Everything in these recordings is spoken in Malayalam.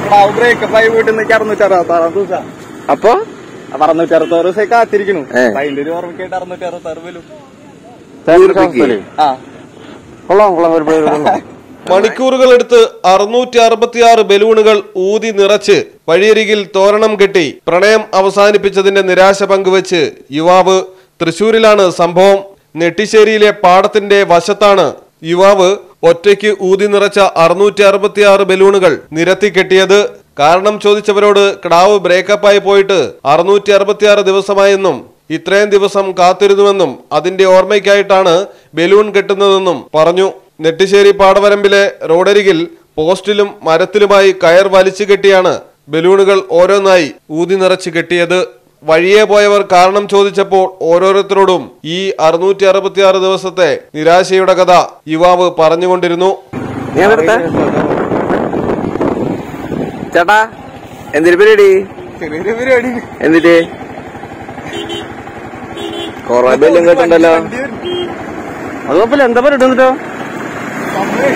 കിടാവ് ബ്രേക്കപ്പ് ആയി വീട്ടിൽ നിന്ന് അറുന്നൂറ്റി അറുപത്താറാം ദിവസം അപ്പൊ അപ്പൊ അറുന്നൂറ്റി അറുപത്താറ് ദിവസമായി കാത്തിരിക്കണു ഏ. അപ്പൊ അതിന്റെ ഒരു ഓർമ്മക്കായിട്ട് അറുന്നൂറ്റി അറുപത്താറ് വരും തീർപ്പിക്ക്. ആ കൊള്ളാം കൊള്ളാം ഒരു പേര് കൊള്ളാം മണിക്കൂറുകളെടുത്ത് അറുന്നൂറ്റി അറുപത്തിയാറ് ബലൂണുകൾ ഊതി നിറച്ച് വഴിയരികിൽ തോരണം കെട്ടി പ്രണയം അവസാനിപ്പിച്ചതിന്റെ നിരാശ പങ്കുവച്ച് യുവാവ് തൃശൂരിലാണ് സംഭവം നെട്ടിശ്ശേരിയിലെ പാടത്തിന്റെ വശത്താണ് യുവാവ് ഒറ്റയ്ക്ക് ഊതി നിറച്ച അറുന്നൂറ്റി അറുപത്തിയാറ് ബലൂണുകൾ നിരത്തി കെട്ടിയത് കാരണം ചോദിച്ചവരോട് കിടാവ് ബ്രേക്കപ്പായി പോയിട്ട് അറുന്നൂറ്റി അറുപത്തിയാറ് ദിവസമായെന്നും ഇത്രയും ദിവസം കാത്തിരുന്നുവെന്നും അതിന്റെ ഓർമ്മയ്ക്കായിട്ടാണ് ബലൂൺ കെട്ടുന്നതെന്നും പറഞ്ഞു നെട്ടിശ്ശേരി പാടവരമ്പിലെ റോഡരികിൽ പോസ്റ്റിലും മരത്തിലുമായി കയർ വലിച്ചു കെട്ടിയാണ് ബലൂണുകൾ ഓരോന്നായി ഊതി നിറച്ച് കെട്ടിയത് വഴിയെ പോയവർ കാരണം ചോദിച്ചപ്പോൾ ഓരോരുത്തരോടും ഈ അറുന്നൂറ്റി അറുപത്തിയാറ് ദിവസത്തെ നിരാശയുടെ കഥ യുവാവ് പറഞ്ഞുകൊണ്ടിരുന്നു നീ അതെടുത്ത ചേട്ടാ എന്തിനു പരിപാടി ചെറിയൊരു പരിപാടി എന്നിട്ട് കൊറേ ബെല്ലും കേട്ടുണ്ടല്ലോ വണ്ടി വരും. അത് കുഴപ്പമില്ല എന്താ പരിപാടി എന്നിട്ടോ നമ്മളേ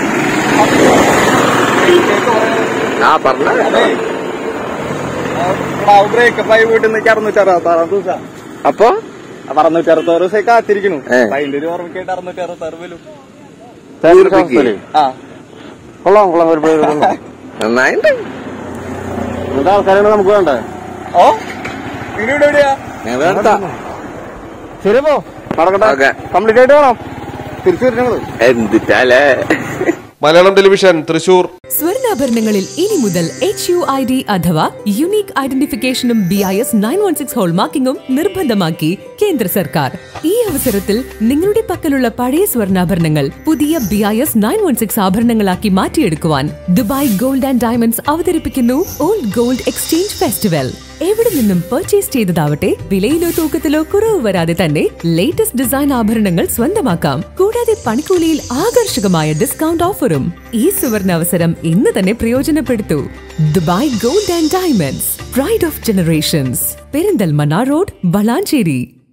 ആ പറഞ്ഞ അതെ കിടാവ് ബ്രേക്കപ്പ് ആയി വീട്ടിൽ നിന്ന് അറുന്നൂറ്റി അറുപത്താറാം ദിവസം അപ്പൊ അപ്പൊ അറുന്നൂറ്റി അറുപത്താറ് ദിവസമായി കാത്തിരിക്കണു ഏ. അപ്പൊ അതിന്റെ ഒരു ഓർമ്മക്കായിട്ട് അറുന്നൂറ്റി അറുപത്താറ് വരും തീർപ്പിക്ക്. ആ കൊള്ളാം കൊള്ളാം ഒരു പേര് കൊള്ളാം നന്നായിട്ട് ഇന്നത്തെ ആൾക്കാരാണ് നമുക്ക് വേണ്ടത് ഓ നിങ്ങൾ ഇവിടെ എവിടെയാ ഞങ്ങൾ എടുത്താ ശരി പോ നടക്കട്ടെ ഓക്കെ കംപ്ലീറ്റ് ആയിട്ട് വേണം തിരിച്ചു വരും ഞങ്ങള് എന്തിട്ടാലേ മലയാളം ടെലിവിഷൻ തൃശൂർ സ്വർണ്ണാഭരണങ്ങളിൽ ഇനി മുതൽ എച്ച് യു ഐ ഡി അഥവാ യുണീക് ഐഡന്റിഫിക്കേഷനും B I S nine one six ഹോൾമാർക്കിംഗും നിർബന്ധമാക്കി കേന്ദ്ര സർക്കാർ ഈ അവസരത്തിൽ നിങ്ങളുടെ പക്കലുള്ള പഴയ സ്വർണ്ണാഭരണങ്ങൾ പുതിയ B I S nine one six ആഭരണങ്ങളാക്കി മാറ്റിയെടുക്കുവാൻ ദുബായ് ഗോൾഡ് ആൻഡ് ഡയമണ്ട്സ് അവതരിപ്പിക്കുന്നു ഓൾഡ് ഗോൾഡ് എക്സ്ചേഞ്ച് ഫെസ്റ്റിവൽ എവിടെ നിന്നും പർച്ചേസ് ചെയ്തതാവട്ടെ വിലയിലോ തൂക്കത്തിലോ കുറവ് വരാതെ തന്നെ ലേറ്റസ്റ്റ് ഡിസൈൻ ആഭരണങ്ങൾ സ്വന്തമാക്കാം കൂടാതെ പണിക്കൂലിയിൽ ആകർഷകമായ ഡിസ്കൗണ്ട് ഓഫറും ഈ സുവർണ അവസരം ഇന്ന് തന്നെ പ്രയോജനപ്പെടുത്തൂ Dubai gold and diamonds pride of generations Perinthalmanna road Valanchery